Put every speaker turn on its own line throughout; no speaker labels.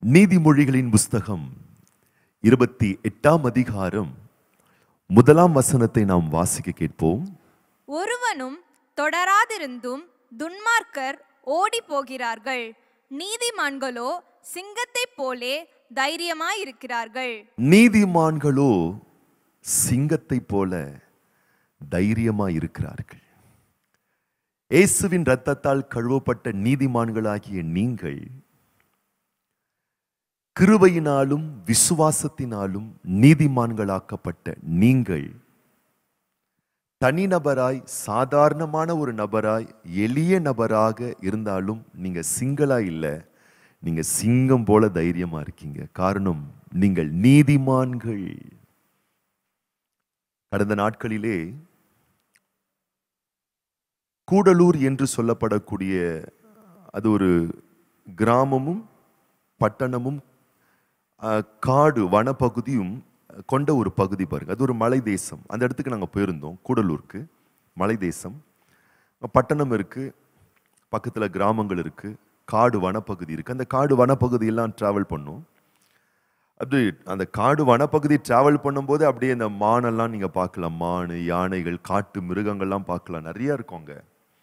நீதிமொழிகளின் புஸ்தகம் இருபத்தி எட்டாம் அதிகாரம் முதலாம் வசனத்தை நாம் வாசிக்க கேட்போம்
ஒருவனும் தொடராதிருந்தும் துன்மார்க்கர் ஓடி போகிறார்கள் நீதிமான்களோ சிங்கத்தைப் போலே தைரியமாயிருக்கிறார்கள்
நீதிமான்களோ சிங்கத்தைப் போல தைரியமா இருக்கிறார்கள் இயேசுவின் இரத்தத்தால் கழுவப்பட்ட நீதிமான்களாகிய நீங்கள் கிருபையினாலும் விசுவாசத்தினாலும் நீதிமான்களாக்கப்பட்ட நீங்கள் தனிநபராய் சாதாரணமான ஒரு நபராய் எளிய நபராக இருந்தாலும் நீங்க சிங்களா இல்ல நீங்க சிங்கம் போல தைரியமா இருக்கீங்க காரணம் நீங்கள் நீதிமான்கள் கடந்த நாட்களிலே கூடலூர் என்று சொல்லப்படக்கூடிய அது ஒரு கிராமமும் பட்டணமும் அஹ், காடு வனப்பகுதியும் கொண்ட ஒரு பகுதி பாருங்க அது ஒரு மலை தேசம் அந்த இடத்துக்கு நாங்கள் போயிருந்தோம் கூடலூருக்கு மலை தேசம் பட்டணம் இருக்கு பக்கத்துல கிராமங்கள் இருக்கு காடு வனப்பகுதி இருக்கு அந்த காடு வனப்பகுதியெல்லாம் டிராவல் பண்ணோம் அப்படி அந்த காடு வனப்பகுதி டிராவல் பண்ணும்போது அப்படியே அந்த மானெல்லாம் நீங்க பார்க்கலாம் மான் யானைகள் காட்டு மிருகங்கள்லாம் பார்க்கலாம் நிறைய இருக்கும் அங்க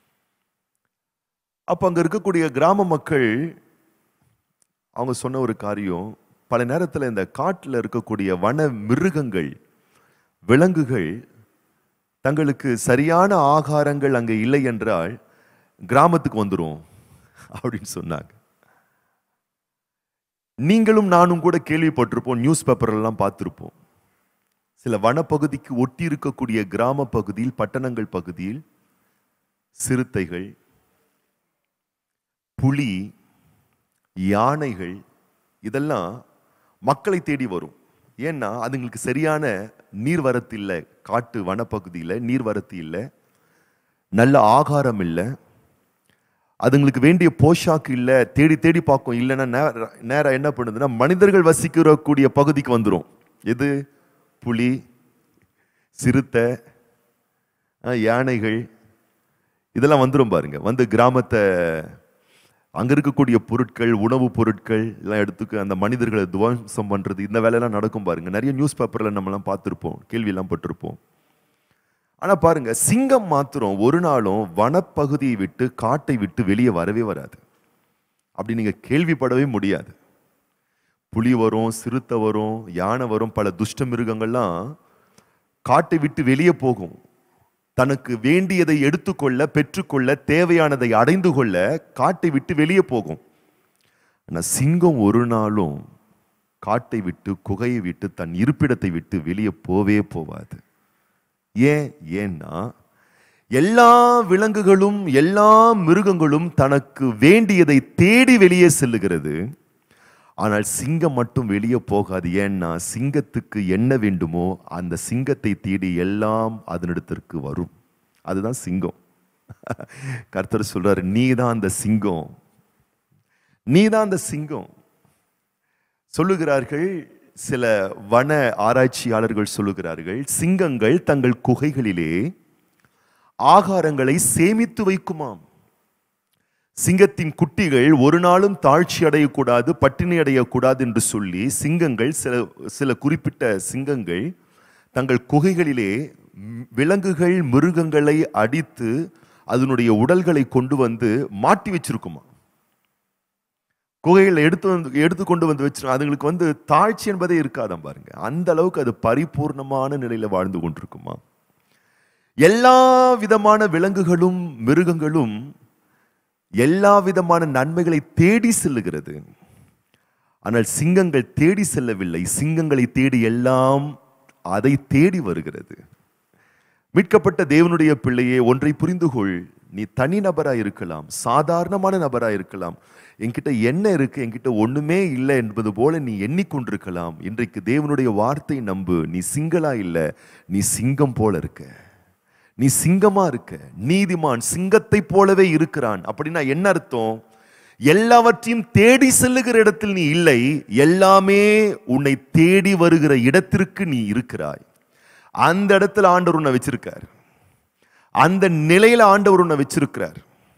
அப்ப அங்க இருக்கக்கூடிய கிராம மக்கள் அவங்க சொன்ன ஒரு காரியம் பல நேரத்துல இந்த காட்டுல இருக்கக்கூடிய வன மிருகங்கள் விலங்குகள் தங்களுக்கு சரியான ஆகாரங்கள் அங்க இல்லை என்றால் கிராமத்துக்கு வந்துரும் அப்படின்னு சொன்னாங்க நீங்களும் நானும் கூட கேள்விப்பட்டிருப்போம் நியூஸ் பேப்பர் எல்லாம் பார்த்திருப்போம் சில வனப்பகுதிக்கு ஒட்டி இருக்கக்கூடிய கிராம பகுதியில் பட்டணங்கள் பகுதியில் சிறுத்தைகள் புலி யானைகள் இதெல்லாம் மக்களை தேடி வரும் ஏன்னா அதுங்களுக்கு சரியான நீர்வரத்து இல்லை காட்டு வனப்பகுதியில் நீர்வரத்து இல்லை நல்ல ஆகாரம் இல்லை அதுங்களுக்கு வேண்டிய போஷாக்கு இல்லை தேடி தேடி பார்க்கும் இல்லைன்னா நேர- நேரா என்ன பண்ணுதுன்னா மனிதர்கள் வசிக்கிற கூடிய பகுதிக்கு வந்துடும் எது புலி சிறுத்தை ஆ, யானைகள் இதெல்லாம் வந்துடும் பாருங்க வந்து கிராமத்தை அங்க இருக்கக்கூடிய பொருட்கள் உணவுப் பொருட்கள் எல்லாம் எடுத்துக்கு அந்த மனிதர்களை துவம்சம் பண்றது இந்த வேலையெல்லாம் நடக்கும் பாருங்க நிறைய நியூஸ் பேப்பர்ல நம்மலாம் பார்த்துருப்போம் கேள்வியெல்லாம் பட்டிருப்போம் ஆனா பாருங்க சிங்கம் மாத்திரம் ஒரு நாளும் வனப்பகுதியை விட்டு காட்டை விட்டு வெளியே வரவே வராது அப்படி நீங்க கேள்விப்படவே முடியாது புலி வரும் சிறுத்தை வரும் யானை வரும் பல துஷ்ட மிருகங்கள்லாம் காட்டை விட்டு வெளியே போகும் தனக்கு வேண்டியதை எடுத்துக்கொள்ள பெற்றுக்கொள்ள தேவையானதை அடைந்து கொள்ள காட்டை விட்டு வெளியே போகும் ஆனா சிங்கம் ஒரு நாளும் காட்டை விட்டு குகையை விட்டு தன் இருப்பிடத்தை விட்டு வெளியே போவே போவாது ஏன் ஏன்னா எல்லா விலங்குகளும் எல்லா மிருகங்களும் தனக்கு வேண்டியதை தேடி வெளியே செல்லுகிறது ஆனால் சிங்கம் மட்டும் வெளியே போகாது ஏன்னா சிங்கத்துக்கு என்ன வேண்டுமோ அந்த சிங்கத்தை தேடி எல்லாம் அதனிடத்திற்கு வரும் அதுதான் சிங்கம் கர்த்தர் சொல்றாரு நீ தான் அந்த சிங்கம் நீ தான் அந்த சிங்கம் சொல்லுகிறார்கள் சில வன ஆராய்ச்சியாளர்கள் சொல்லுகிறார்கள் சிங்கங்கள் தங்கள் குகைகளிலே ஆகாரங்களை சேமித்து வைக்குமாம் சிங்கத்தின் குட்டிகள் ஒரு நாளும் தாழ்ச்சி அடையக்கூடாது பட்டினி அடையக்கூடாது என்று சொல்லி சிங்கங்கள் சில சில குறிப்பிட்ட சிங்கங்கள் தங்கள் குகைகளிலே ம், விலங்குகள் மிருகங்களை அடித்து அதனுடைய உடல்களை கொண்டு வந்து மாட்டி வச்சிருக்குமா குகைகளை எடுத்து வந்து எடுத்து கொண்டு வந்து வச்சிருக்கோம் அதுங்களுக்கு வந்து தாழ்ச்சி என்பதே இருக்காதாம் பாருங்க அந்த அளவுக்கு அது பரிபூர்ணமான நிலையில வாழ்ந்து கொண்டிருக்குமா எல்லா விதமான விலங்குகளும் மிருகங்களும் எல்லா விதமான நன்மைகளை தேடி செல்லுகிறது ஆனால் சிங்கங்கள் தேடி செல்லவில்லை சிங்கங்களை தேடி எல்லாம் அதை தேடி வருகிறது மீட்கப்பட்ட தேவனுடைய பிள்ளையே ஒன்றை புரிந்து கொள் நீ தனி நபரா இருக்கலாம் சாதாரணமான நபரா இருக்கலாம் என்கிட்ட என்ன இருக்கு என்கிட்ட ஒண்ணுமே இல்லை என்பது போல நீ எண்ணிக்கொண்டிருக்கலாம் இன்றைக்கு தேவனுடைய வார்த்தை நம்பு நீ சிங்களா இல்ல நீ சிங்கம் போல இருக்க நீ சிங்கமா இருக்க நீதிமான் சிங்கத்தை போலவே இருக்கிறான் அப்படின்னா என்ன அர்த்தம் எல்லாவற்றையும் தேடி செல்லுகிற இடத்தில் நீ இல்லை எல்லாமே உன்னை தேடி வருகிற இடத்திற்கு நீ இருக்கிறாய் அந்த இடத்துல ஆண்டவர் உன்னை வச்சிருக்கார் அந்த நிலையில ஆண்டவர் உன்னை வச்சிருக்கிறார்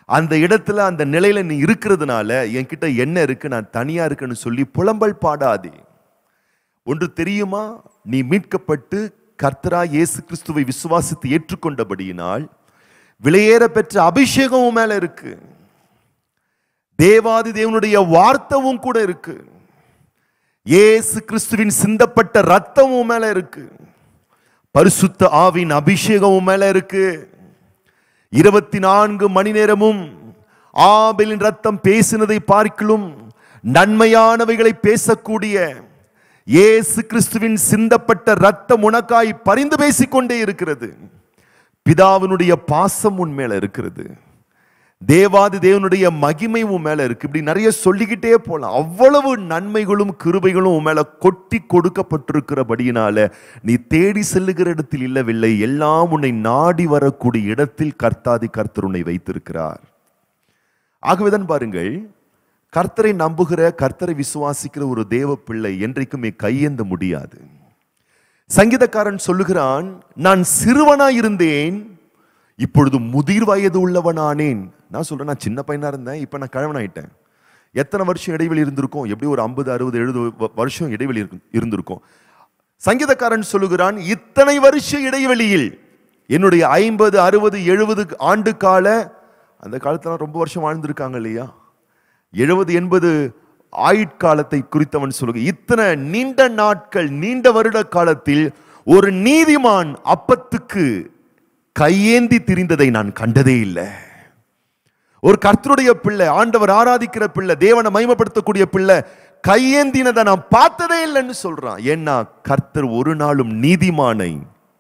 அந்த இடத்துல அந்த நிலையில நீ இருக்கிறதுனால என்கிட்ட என்ன இருக்கு நான் தனியா இருக்குன்னு சொல்லி புலம்பல் பாடாதே ஒன்று தெரியுமா நீ மீட்கப்பட்டு கர்த்தரா இயேசு கிறிஸ்துவை விசுவாசித்து ஏற்றுக்கொண்டபடியினால் விலையேற பெற்ற அபிஷேகம் உன் மேல இருக்கு தேவாதி தேவனுடைய வார்த்தவும் கூட இருக்கு இயேசு கிறிஸ்துவின் சிந்தப்பட்ட ரத்தம் உன் மேல இருக்கு பரிசுத்த ஆவின் அபிஷேகம் உன் மேல இருக்கு இருபத்தி நான்கு மணி நேரமும் ஆபேலின் ரத்தம் பேசினதை பார்க்கலும் நன்மையானவைகளை பேசக்கூடிய இயேசு கிறிஸ்துவின் சிந்தப்பட்ட ரத்தம் உனக்காய் பரிந்து பேசிக்கொண்டே இருக்கிறது பிதாவினுடைய பாசம் உன் மேல இருக்கிறது தேவாதி தேவனுடைய மகிமை உன் மேல இருக்கு இப்படி நிறைய சொல்லிக்கிட்டே போலாம் அவ்வளவு நன்மைகளும் கிருபைகளும் உன் மேல கொட்டி கொடுக்கப்பட்டிருக்கிறபடியினால நீ தேடி செல்லுகிற இடத்தில் இல்லவில்லை எல்லாம் உன்னை நாடி வரக்கூடிய இடத்தில் கர்த்தாதி கர்த்தர் உன்னை வைத்திருக்கிறார் ஆகவேதான் பாருங்கள் கர்த்தரை நம்புகிற கர்த்தரை விசுவாசிக்கிற ஒரு தேவ பிள்ளை என்றைக்குமே கையேந்த முடியாது சங்கீதக்காரன் சொல்லுகிறான் நான் சிறுவனாய் இருந்தேன் இப்பொழுது முதிர் வயது உள்ளவனானேன் நான் சொல்றேன் நான் சின்ன பையனா இருந்தேன் இப்ப நான் கிழவனாயிட்டேன் எத்தனை வருஷம் இடைவெளி இருந்திருக்கும் எப்படி ஒரு ஐம்பது அறுபது எழுபது வ- வருஷம் இடைவெளி இருக்கு- இருந்திருக்கும் சங்கீதக்காரன் சொல்லுகிறான் இத்தனை வருஷ இடைவெளியில் என்னுடைய ஐம்பது அறுபது எழுபது ஆண்டு கால அந்த காலத்துல ரொம்ப வருஷம் வாழ்ந்திருக்காங்க இல்லையா எழுபது எண்பது ஆயுட்காலத்தை குறித்தவன் சொல்லுங்க இத்தனை நீண்ட நாட்கள் நீண்ட வருட காலத்தில் ஒரு நீதிமான் அப்பத்துக்கு கையேந்தி திரிந்ததை நான் கண்டதே இல்லை ஒரு கர்த்தருடைய பிள்ளை ஆண்டவர் ஆராதிக்கிற பிள்ளை தேவனை மகிமைப்படுத்தக்கூடிய பிள்ளை கையேந்தினதை நான் பார்த்ததே இல்லைன்னு சொல்றான் ஏன்னா கர்த்தர் ஒரு நாளும் நீதிமானை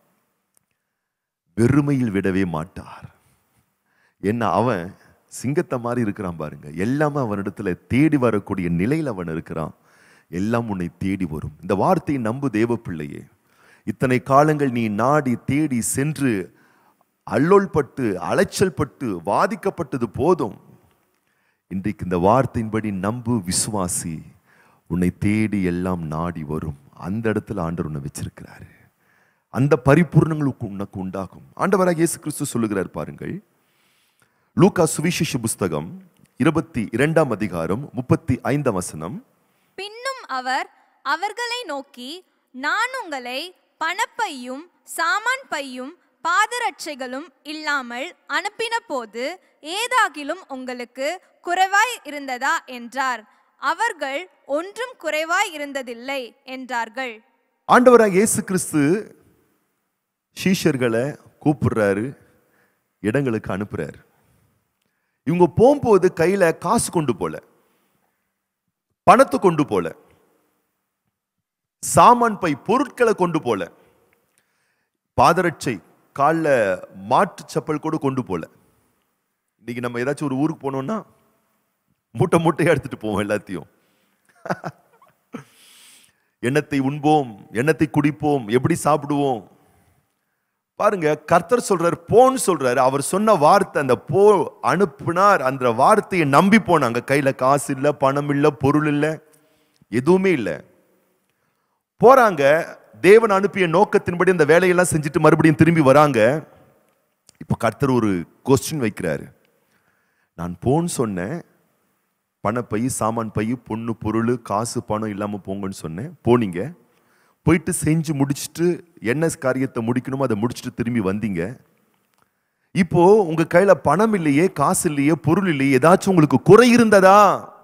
வெறுமையில் விடவே மாட்டார் என்ன அவன் சிங்கத்தை மாதிரி இருக்கிறான் பாருங்க எல்லாமே அவனிடத்துல தேடி வரக்கூடிய நிலையில் அவன் இருக்கிறான் எல்லாம் உன்னை தேடி வரும் இந்த வார்த்தையை நம்பு தேவ பிள்ளையே இத்தனை காலங்கள் நீ நாடி தேடி சென்று அல்லோல்பட்டு அலைச்சல் பட்டு வாதிக்கப்பட்டது போதும் இன்றைக்கு இந்த வார்த்தையின்படி நம்பு விசுவாசி உன்னை தேடி எல்லாம் நாடி வரும் அந்த இடத்துல ஆண்டவர் உன்னை வச்சிருக்கிறாரு அந்த பரிபூர்ணங்களுக்கு உனக்கு உண்டாகும் ஆண்டவராக இயேசு கிறிஸ்து சொல்லுகிறார் பாருங்கள் லூக்கா சுவிசேஷ புஸ்தகம் இருபத்தி இரண்டாம் அதிகாரம் முப்பத்தி ஐந்தாம் வசனம்
பின்னும் அவர் அவர்களை நோக்கி நான் உங்களை பணப்பையும் சாமான் பையும் பாதரட்சைகளும் இல்லாமல் அனுப்பின போது ஏதாகிலும் உங்களுக்கு குறைவாய் இருந்ததா என்றார் அவர்கள் ஒன்றும் குறைவாய் இருந்ததில்லை என்றார்கள்
ஆண்டவராக இயேசு கிறிஸ்து சீஷர்களை கூப்பிடுறாரு இடங்களுக்கு அனுப்புறாரு இவங்க போகும்போது கையில காசு கொண்டு போல பணத்தை கொண்டு போல சாமான் பை பொருட்களை கொண்டு போல பாதரட்சை காலில் மாட்டு செப்பல் கூட கொண்டு போல இன்னைக்கு நம்ம ஏதாச்சும் ஒரு ஊருக்கு போனோம்னா மூட்டை மூட்டையா எடுத்துட்டு போவோம் எல்லாத்தையும் எண்ணத்தை உண்போம் எண்ணத்தை குடிப்போம் எப்படி சாப்பிடுவோம் பாருங்க கர்த்தர் சொல்றார் போன்னு சொல்றாரு அவர் சொன்ன வார்த்தை அந்த போ அனுப்புனார் அந்த வார்த்தையை நம்பி போனாங்க கையில காசு இல்ல பணம் இல்ல பொருள் இல்ல எதுவுமே இல்ல போறாங்க தேவன் அனுப்பிய நோக்கத்தின்படி அந்த வேலையெல்லாம் செஞ்சுட்டு மறுபடியும் திரும்பி வராங்க இப்ப கர்த்தர் ஒரு கொஸ்டின் வைக்கிறாரு நான் போன்னு சொன்னேன் பணப்பை சாமான் பை பொண்ணு பொருள் காசு பணம் இல்லாமல் போங்கன்னு சொன்னேன் போனீங்க போயிட்டு செஞ்சு முடிச்சுட்டு என்ன காரியத்தை முடிக்கணுமோ அதை முடிச்சுட்டு திரும்பி வந்தீங்க இப்போ உங்க கையில பணம் இல்லையே காசு இல்லையே பொருள் இல்லையே ஏதாச்சும் உங்களுக்கு குறை இருந்ததா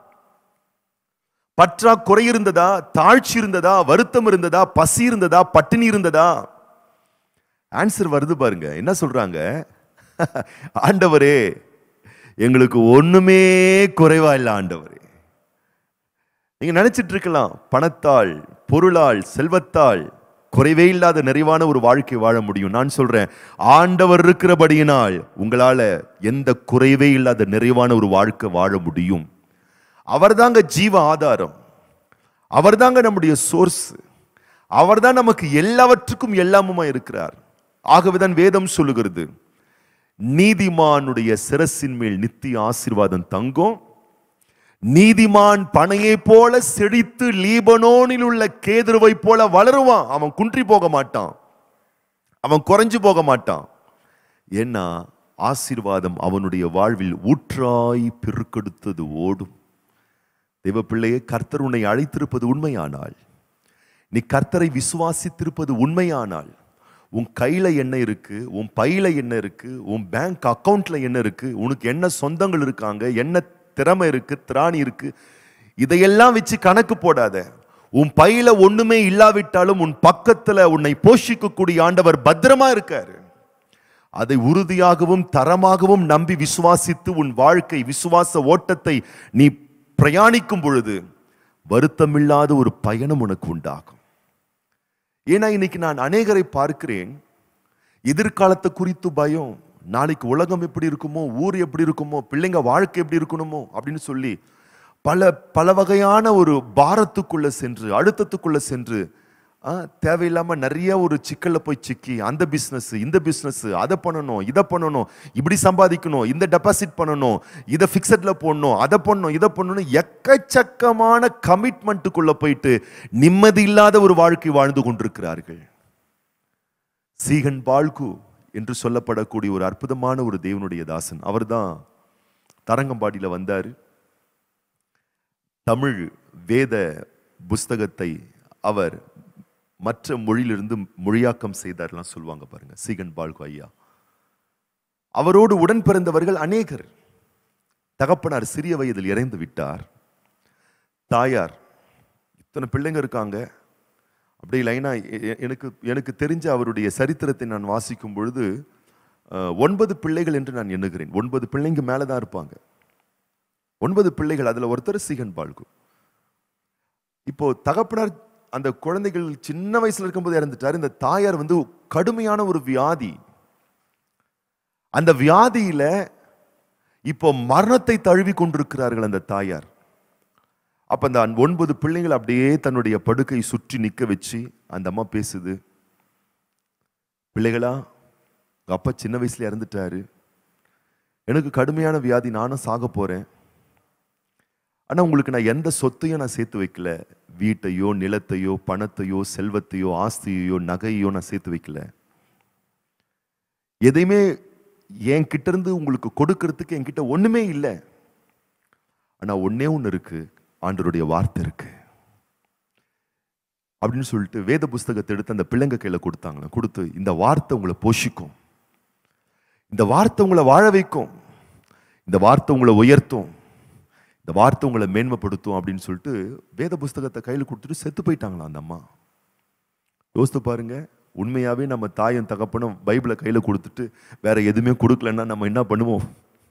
பற்றா குறை இருந்ததா தாழ்ச்சி இருந்ததா வருத்தம் இருந்ததா பசி இருந்ததா பட்டினி இருந்ததா ஆன்சர் வருது பாருங்க என்ன சொல்றாங்க ஆண்டவரே எங்களுக்கு ஒண்ணுமே குறைவா இல்லை ஆண்டவரே நீங்க நினைச்சிட்டு இருக்கலாம் பணத்தால் பொருளால் செல்வத்தால் குறைவே இல்லாத நிறைவான ஒரு வாழ்க்கை வாழ முடியும் நான் சொல்றேன் ஆண்டவர் இருக்கிறபடியினால் உங்களால எந்த குறைவே இல்லாத நிறைவான ஒரு வாழ்க்கை வாழ முடியும் அவர்தாங்க ஜீவ ஆதாரம் அவர்தாங்க நம்முடைய சோர்ஸ் அவர்தான் நமக்கு எல்லாவற்றுக்கும் எல்லாமுமா இருக்கிறார் ஆகவேதான் வேதம் சொல்லுகிறது நீதிமானுடைய சிரசின் மேல் நித்திய ஆசீர்வாதம் தங்கும் நீதிமான் பனையை போல செழித்து லீபனோனில் உள்ள கேதுருவை போல வளருவான் அவன் குன்றி போக மாட்டான் அவன் குறைஞ்சு போக மாட்டான் ஏன்னா ஆசீர்வாதம் அவனுடைய வாழ்வில் ஊற்றாய் பெருக்கெடுத்தது ஓடும் தெய்வ பிள்ளையே கர்த்தர் உன்னை அழைத்திருப்பது உண்மையானால் நீ கர்த்தரை விசுவாசித்திருப்பது உண்மையானால் உன் கையில என்ன இருக்கு உன் பையில என்ன இருக்கு உன் பேங்க் அக்கவுண்ட்ல என்ன இருக்கு உனக்கு என்ன சொந்தங்கள் இருக்காங்க என்ன திறமை இருக்கு திராணி இருக்கு இதையெல்லாம் வச்சு கணக்கு போடாத உன் பையில ஒண்ணுமே இல்லாவிட்டாலும் உன் பக்கத்துல உன்னை போஷிக்கக்கூடிய ஆண்டவர் பத்திரமா இருக்காரு அதை உறுதியாகவும் தரமாகவும் நம்பி விசுவாசித்து உன் வாழ்க்கை விசுவாச ஓட்டத்தை நீ பிரயாணிக்கும் பொழுது வருத்தமில்லாத ஒரு பயணம் உனக்கு உண்டாகும் ஏன்னா இன்னைக்கு நான் அநேகரை பார்க்கிறேன் எதிர்காலத்தை குறித்து பயம் நாளைக்கு உலகம் எப்படி இருக்குமோ ஊர் எப்படி இருக்குமோ பிள்ளைங்க வாழ்க்கை எப்படி இருக்கணுமோ அப்படின்னு சொல்லி பல பல வகையான ஒரு பாரத்துக்குள்ள சென்று அழுத்தத்துக்குள்ள சென்று ஆ, தேவையில்லாம நிறைய ஒரு சிக்கல்ல போய் சிக்கி அந்த பிசினஸ் இந்த பிசினஸ் அதை பண்ணணும் இதை பண்ணணும் இப்படி சம்பாதிக்கணும் இந்த டெபாசிட் பண்ணணும் இதை ஃபிக்ஸட்ல போடணும் அதை பண்ணணும் இதை பண்ணணும் எக்கச்சக்கமான கமிட்மெண்ட்டுக்குள்ள போயிட்டு நிம்மதி இல்லாத ஒரு வாழ்க்கை வாழ்ந்து கொண்டிருக்கிறார்கள் சீகன் பால்கு என்று சொல்லப்படக்கூடிய ஒரு அற்புதமான ஒரு தேவனுடைய தாசன் அவர்தான் தரங்கம்பாடியில வந்தாரு தமிழ் வேத புஸ்தகத்தை அவர் மற்ற மொழியிலிருந்து மொழியாக்கம் செய்தார்லாம் சொல்லுவாங்க பாருங்க சீகன் பால்கு ஐயா அவரோடு உடன் பிறந்தவர்கள் அநேகர் தகப்பனார் சிறிய வயதில் இறைந்து விட்டார் தாயார் இத்தனை பிள்ளைங்க இருக்காங்க அப்படியே லைனா எ- எ- எனக்கு எனக்கு தெரிஞ்ச அவருடைய சரித்திரத்தை நான் வாசிக்கும் பொழுது அஹ், ஒன்பது பிள்ளைகள் என்று நான் எண்ணுகிறேன் ஒன்பது பிள்ளைங்க மேலே தான் இருப்பாங்க ஒன்பது பிள்ளைகள் அதுல ஒருத்தர் சீகன் பால்கு இப்போ தகப்பனார் அந்த குழந்தைகள் சின்ன வயசுல இருக்கும்போது இறந்துட்டார் இந்த தாயார் வந்து கடுமையான ஒரு வியாதி அந்த வியாதியில இப்போ மரணத்தை தழுவி கொண்டிருக்கிறார்கள் அந்த தாயார் அப்ப அந்த ஒன்பது பிள்ளைகள் அப்படியே தன்னுடைய படுக்கை சுற்றி நிக்க வச்சு அந்த அம்மா பேசுது பிள்ளைகளா உங்க அப்பா சின்ன வயசுல இறந்துட்டாரு எனக்கு கடுமையான வியாதி நானும் சாக போறேன் ஆனா உங்களுக்கு நான் எந்த சொத்தையும் நான் சேர்த்து வைக்கல வீட்டையோ நிலத்தையோ பணத்தையோ செல்வத்தையோ ஆஸ்தியையோ நகையோ நான் சேர்த்து வைக்கல எதையுமே என் கிட்ட இருந்து உங்களுக்கு கொடுக்கறதுக்கு என்கிட்ட ஒண்ணுமே இல்லை ஆனா ஒண்ணே ஒண்ணு இருக்கு ஆண்டவருடைய வார்த்தை இருக்கு அப்படின்னு சொல்லிட்டு வேத புஸ்தகத்தை எடுத்து அந்த பிள்ளைங்க கையில கொடுத்தாங்களா கொடுத்து இந்த வார்த்தை உங்களை போஷிக்கும் இந்த வார்த்தை உங்களை வாழ வைக்கும் இந்த வார்த்தை உங்களை உயர்த்தும் இந்த வார்த்தை உங்களை மேன்மைப்படுத்தும் அப்படின்னு சொல்லிட்டு வேத புஸ்தகத்தை கையில் கொடுத்துட்டு செத்து போயிட்டாங்களா அந்த அம்மா யோசித்து பாருங்க உண்மையாவே நம்ம தாயும் தகப்பனும் பைபிளை கையில கொடுத்துட்டு வேற எதுவுமே கொடுக்கலன்னா நம்ம என்ன பண்ணுவோம்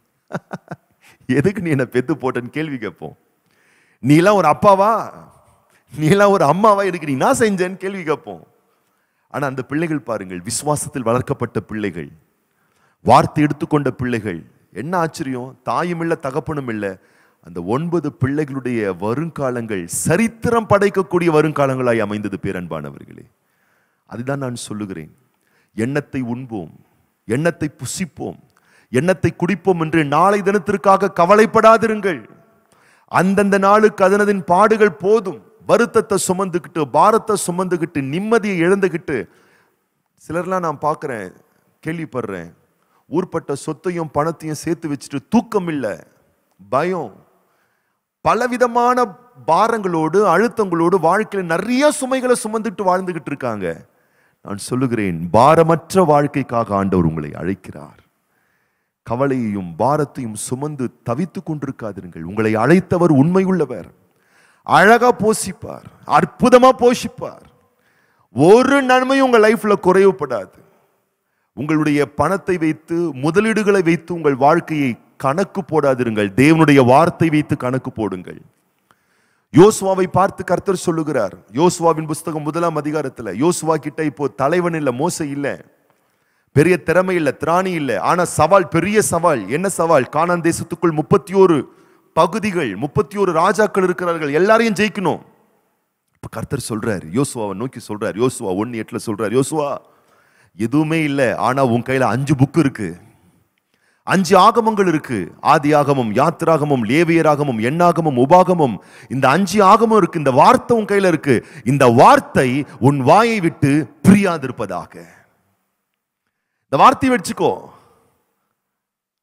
எதுக்கு நீ என்ன பெத்து போட்டேன்னு கேள்வி கேட்போம் நீ எல்லாம் ஒரு அப்பாவா நீ எல்லாம் ஒரு அம்மாவா எதுக்கு நீ நான் செஞ்சேன்னு கேள்வி கேட்போம் ஆனா அந்த பிள்ளைகள் பாருங்கள் விசுவாசத்தில் வளர்க்கப்பட்ட பிள்ளைகள் வார்த்தை எடுத்துக்கொண்ட பிள்ளைகள் என்ன ஆச்சரியம் தாயும் இல்ல தகப்பனும் இல்ல அந்த ஒன்பது பிள்ளைகளுடைய வருங்காலங்கள் சரித்திரம் படைக்கக்கூடிய வருங்காலங்களாய் அமைந்தது பேரன்பானவர்களே அதுதான் நான் சொல்லுகிறேன் எண்ணத்தை உண்போம் எண்ணத்தை புசிப்போம் எண்ணத்தை குடிப்போம் என்று நாளை தினத்திற்காக கவலைப்படாதிருங்கள் அந்தந்த நாளுக்கு அதனதின் பாடுகள் போதும் வருத்தத்தை சுமந்துக்கிட்டு பாரத்தை சுமந்துக்கிட்டு நிம்மதியை இழந்துக்கிட்டு சிலர்லாம் நான் பார்க்குறேன் கேள்விப்படுறேன் ஊர்பட்ட சொத்தையும் பணத்தையும் சேர்த்து வச்சுட்டு தூக்கம் இல்லை பயம் பலவிதமான பாரங்களோடு அழுத்தங்களோடு வாழ்க்கையில் நிறைய சுமைகளை சுமந்துட்டு வாழ்ந்துகிட்டு இருக்காங்க நான் சொல்லுகிறேன் பாரமற்ற வாழ்க்கைக்காக ஆண்டவர் உங்களை அழைக்கிறார் கவலையையும் பாரத்தையும் சுமந்து தவித்துக் கொண்டிருக்காதிருங்கள் உங்களை அழைத்தவர் உண்மையுள்ளவர் அழகா போஷிப்பார் அற்புதமா போஷிப்பார் ஒரு நன்மையும் உங்க லைஃப்ல குறைவுபடாது உங்களுடைய பணத்தை வைத்து முதலீடுகளை வைத்து உங்கள் வாழ்க்கையை கணக்கு போடாதிருங்கள் தேவனுடைய வார்த்தை வைத்து கணக்கு போடுங்கள் யோசுவாவை பார்த்து கர்த்தர் சொல்லுகிறார் யோசுவாவின் புஸ்தகம் முதலாம் அதிகாரத்துல யோசுவா கிட்ட இப்போ தலைவன் இல்ல மோச இல்ல பெரிய திறமை இல்ல திராணி இல்ல ஆனா சவால் பெரிய சவால் என்ன சவால் கானான் தேசத்துக்குள் முப்பத்தி ஒரு பகுதிகள் முப்பத்தி ஒரு ராஜாக்கள் இருக்கிறார்கள் எல்லாரையும் ஜெயிக்கணும் இப்ப கர்த்தர் சொல்றார் யோசுவாவை நோக்கி சொல்றார் யோசுவா ஒன்னு எட்டுல சொல்றார் யோசுவா எதுவுமே இல்லை ஆனா உன் கையில அஞ்சு புக் இருக்கு அஞ்சு ஆகமங்கள் இருக்கு ஆதி ஆகமம் யாத்திராகமம் லேவியராகமம் எண்ணாகமம் உபாகமம் இந்த அஞ்சு ஆகமம் இருக்கு இந்த வார்த்தை உன் கையில இருக்கு இந்த வார்த்தை உன் வாயை விட்டு பிரியாதிருப்பதாக இந்த வார்த்தையை வச்சுக்கோ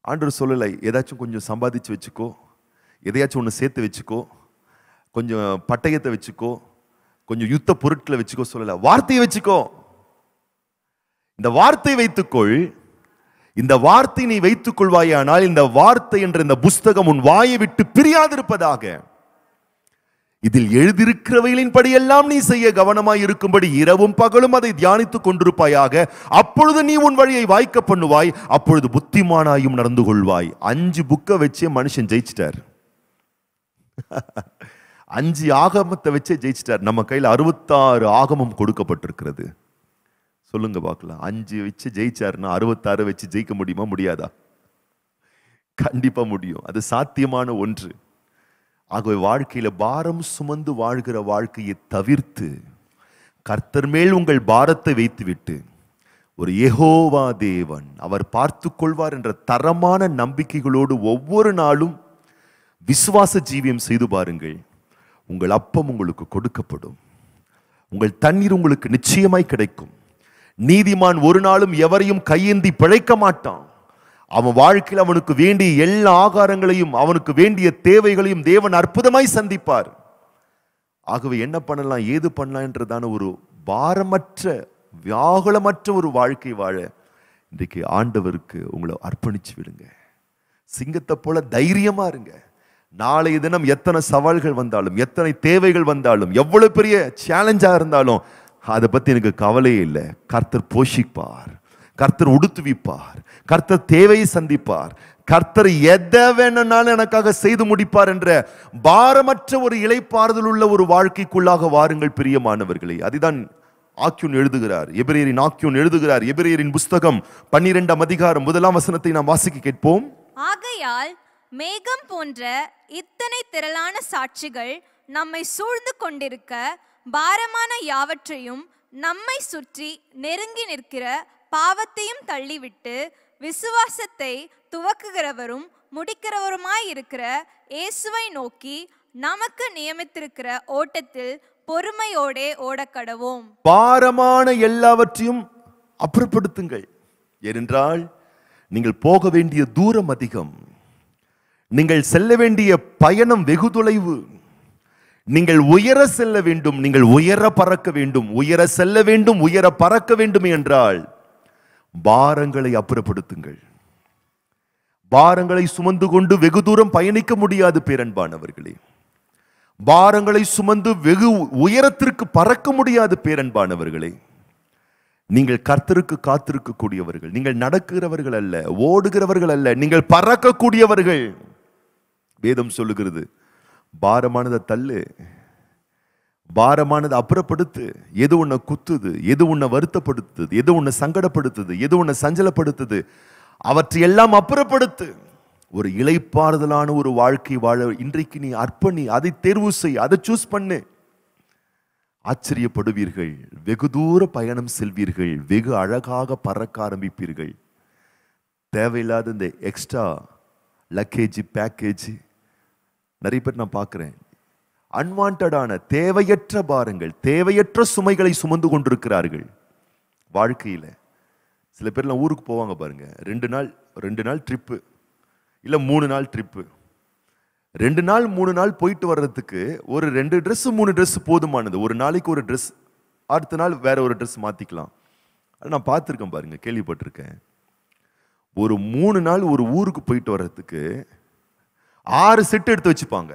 ஆண்டவர் சொல்லலை ஏதாச்சும் கொஞ்சம் சம்பாதிச்சு வச்சுக்கோ எதையாச்சும் ஒன்று சேர்த்து வச்சுக்கோ கொஞ்சம் பட்டயத்தை வச்சுக்கோ கொஞ்சம் யுத்த பொருட்களை வச்சுக்கோ சொல்லல வார்த்தையை வச்சுக்கோ இந்த வார்த்தை வைத்துக்கொள் இந்த வார்த்தை நீ வைத்துக் கொள்வாயானால் இந்த வார்த்தை என்ற இந்த புஸ்தகம் உன் வாயை விட்டு பிரியாதிருப்பதாக இதில் எழுதியிருக்கிறவைகளின் படியெல்லாம் நீ செய்ய கவனமாய் இருக்கும்படி இரவும் பகலும் அதை தியானித்துக் கொண்டிருப்பாயாக அப்பொழுது நீ உன் வழியை வாய்க்க பண்ணுவாய் அப்பொழுது புத்திமானாயும் நடந்து கொள்வாய் அஞ்சு புக்கை வச்சே மனுஷன் ஜெயிச்சிட்டார் அஞ்சு ஆகமத்தை வச்சே ஜெயிச்சிட்டார் நம்ம கையில் அறுபத்தாறு ஆகமம் கொடுக்கப்பட்டிருக்கிறது சொல்லுங்க பார்க்கலாம் அஞ்சு வச்சு ஜெயிச்சாருன்னா அறுபத்தாறு வச்சு ஜெயிக்க முடியுமா முடியாதா கண்டிப்பா முடியும் அது சாத்தியமான ஒன்று ஆகவே வாழ்க்கையில பாரம் சுமந்து வாழ்கிற வாழ்க்கையை தவிர்த்து கர்த்தர் மேல் உங்கள் பாரத்தை வைத்துவிட்டு ஒரு யெகோவா தேவன் அவர் பார்த்து கொள்வார் என்ற தரமான நம்பிக்கைகளோடு ஒவ்வொரு நாளும் விசுவாச ஜீவியம் செய்து பாருங்கள் உங்கள் அப்பம் உங்களுக்கு கொடுக்கப்படும் உங்கள் தண்ணீர் உங்களுக்கு நிச்சயமாய் கிடைக்கும் நீதிமான் ஒரு நாளும் எவரையும் கையேந்தி பிழைக்க மாட்டான் அவன் வாழ்க்கையில் அவனுக்கு வேண்டிய எல்லா ஆகாரங்களையும் அவனுக்கு வேண்டிய தேவைகளையும் தேவன் அற்புதமாய் சந்திப்பார் ஆகவே என்ன பண்ணலாம் ஏது பண்ணலாம் என்றதான ஒரு பாரமற்ற வியாகுலமற்ற ஒரு வாழ்க்கை வாழ இன்றைக்கு ஆண்டவருக்கு உங்களை அர்ப்பணிச்சு விடுங்க சிங்கத்தை போல தைரியமா இருங்க நாளைய தினம் எத்தனை சவால்கள் வந்தாலும் எத்தனை தேவைகள் வந்தாலும் எவ்வளவு பெரிய சேலஞ்சா இருந்தாலும் அதை பத்தி எனக்கு கவலையே இல்லை கர்த்தர் போஷிப்பார் கர்த்தர் உடுத்துவிப்பார் கர்த்தர் தேவையை சந்திப்பார் கர்த்தர் எதை வேணும்னாலும் எனக்காக செய்து முடிப்பார் என்ற பாரமற்ற ஒரு இலைப்பாறுதல் உள்ள ஒரு வாழ்க்கைக்குள்ளாக வாருங்கள் பிரியமானவர்களே அதுதான் ஆக்கியூன் எழுதுகிறார் எபிரேயரின் ஆக்கியூன் எழுதுகிறார் எபிரேயரின் புஸ்தகம் பன்னிரெண்டாம் அதிகாரம் முதலாம் வசனத்தை நாம் வாசிக்க கேட்போம்
ஆகையால் மேகம் போன்ற இத்தனை திரளான சாட்சிகள் நம்மை சூழ்ந்து கொண்டிருக்க பாரமான யாவற்றையும் நம்மை சுற்றி நெருங்கி நிற்கிற பாவத்தையும் தள்ளிவிட்டு விசுவாசத்தை துவக்குகிறவரும் முடிக்கிறவருமாய் இருக்கிற இயேசுவை நோக்கி நமக்கு நியமித்திருக்கிற ஓட்டத்தில் பொறுமையோடே ஓடக்கடவோம்
பாரமான எல்லாவற்றையும் அப்புறப்படுத்துங்கள் ஏனென்றால் நீங்கள் போக வேண்டிய தூரம் அதிகம் நீங்கள் செல்ல வேண்டிய பயணம் வெகு தொலைவு நீங்கள் உயர செல்ல வேண்டும் நீங்கள் உயர பறக்க வேண்டும் உயர செல்ல வேண்டும் உயர பறக்க வேண்டும் என்றால் பாரங்களை அப்புறப்படுத்துங்கள் பாரங்களை சுமந்து கொண்டு வெகு தூரம் பயணிக்க முடியாது பேரன்பானவர்களே பாரங்களை சுமந்து வெகு உயரத்திற்கு பறக்க முடியாது பேரன்பானவர்களே நீங்கள் கர்த்தருக்கு காத்திருக்கக்கூடியவர்கள் நீங்கள் நடக்கிறவர்கள் அல்ல ஓடுகிறவர்கள் அல்ல நீங்கள் பறக்கக்கூடியவர்கள் வேதம் சொல்லுகிறது பாரமானதை தள்ளு பாரமானதை அப்புறப்படுத்து எது உன்னை குத்துது எது உன்னை வருத்தப்படுத்துது எது உன்னை சங்கடப்படுத்துது எது உன்னை சஞ்சலப்படுத்துது அவற்றையெல்லாம் அப்புறப்படுத்து ஒரு இலைப்பாறுதலான ஒரு வாழ்க்கை வாழ இன்றைக்கு நீ அர்ப்பணி அதை தேர்வு செய் அதை சூஸ் பண்ணு ஆச்சரியப்படுவீர்கள் வெகு தூர பயணம் செல்வீர்கள் வெகு அழகாக பறக்க ஆரம்பிப்பீர்கள் தேவையில்லாத இந்த எக்ஸ்ட்ரா லக்கேஜ் பேக்கேஜ் நிறைய பேர் நான் பார்க்குறேன் அன்வான்டான தேவையற்ற பாரங்கள் தேவையற்ற சுமைகளை சுமந்து கொண்டிருக்கிறார்கள் வாழ்க்கையில் சில பேர்லாம் ஊருக்கு போவாங்க பாருங்க ரெண்டு நாள் ரெண்டு நாள் ட்ரிப்பு இல்லை மூணு நாள் ட்ரிப்பு ரெண்டு நாள் மூணு நாள் போயிட்டு வர்றதுக்கு ஒரு ரெண்டு Dress மூணு Dress போதுமானது ஒரு நாளைக்கு ஒரு Dress அடுத்த நாள் வேற ஒரு Dress மாத்திக்கலாம் அது நான் பார்த்துருக்கேன் பாருங்க கேள்விப்பட்டிருக்கேன் ஒரு மூணு நாள் ஒரு ஊருக்கு போயிட்டு வர்றதுக்கு ஆறு செட் எடுத்து வச்சுப்பாங்க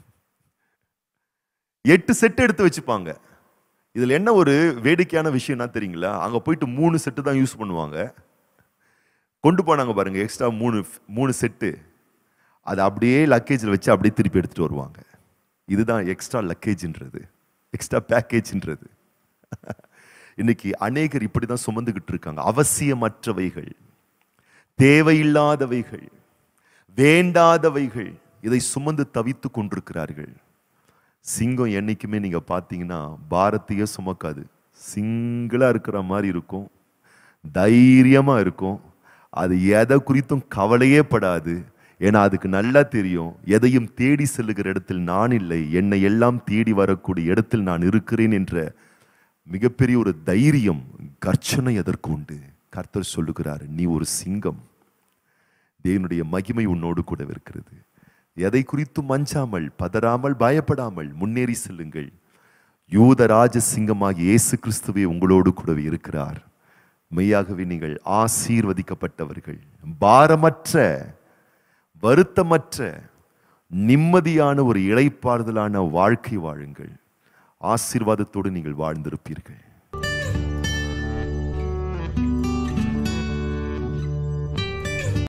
எட்டு செட் எடுத்து வச்சுப்பாங்க இதுல என்ன ஒரு வேடிக்கையான விஷயம்னா தெரியுங்களா அங்க போயிட்டு மூணு செட்டு தான் யூஸ் பண்ணுவாங்க கொண்டு போனாங்க பாருங்க எக்ஸ்ட்ரா மூணு மூணு செட்டு அதை அப்படியே லக்கேஜில் வச்சு அப்படியே திருப்பி எடுத்துட்டு வருவாங்க இதுதான் எக்ஸ்ட்ரா லக்கேஜ்ன்றது எக்ஸ்ட்ரா பேக்கேஜ்ன்றது இன்னைக்கு அநேகர் இப்படி தான் சுமந்துக்கிட்டு இருக்காங்க அவசியமற்றவைகள் தேவையில்லாதவைகள் வேண்டாதவைகள் இதை சுமந்து தவித்து கொண்டிருக்கிறார்கள் சிங்கம் என்னைக்குமே நீங்க பார்த்தீங்கன்னா பாரத்தையே சுமக்காது சிங்கிளா இருக்கிற மாதிரி இருக்கும் தைரியமா இருக்கும் அது எதை குறித்தும் கவலையே படாது ஏன்னா அதுக்கு நல்லா தெரியும் எதையும் தேடி செல்லுகிற இடத்தில் நான் இல்லை என்னை எல்லாம் தேடி வரக்கூடிய இடத்தில் நான் இருக்கிறேன் என்ற மிகப்பெரிய ஒரு தைரியம் கர்ச்சனை எதற்கு உண்டு கர்த்தர் சொல்லுகிறார் நீ ஒரு சிங்கம் தேவனுடைய மகிமை உன்னோடு கூட இருக்கிறது எதை குறித்தும் அஞ்சாமல் பதறாமல் பயப்படாமல் முன்னேறி செல்லுங்கள் யூத ராஜ சிங்கமாக இயேசு கிறிஸ்துவே உங்களோடு கூடவே இருக்கிறார் மெய்யாகவே நீங்கள் ஆசீர்வதிக்கப்பட்டவர்கள் பாரமற்ற வருத்தமற்ற நிம்மதியான ஒரு இளைப்பாறுதலான வாழ்க்கை வாழுங்கள் ஆசீர்வாதத்தோடு நீங்கள் வாழ்ந்திருப்பீர்கள்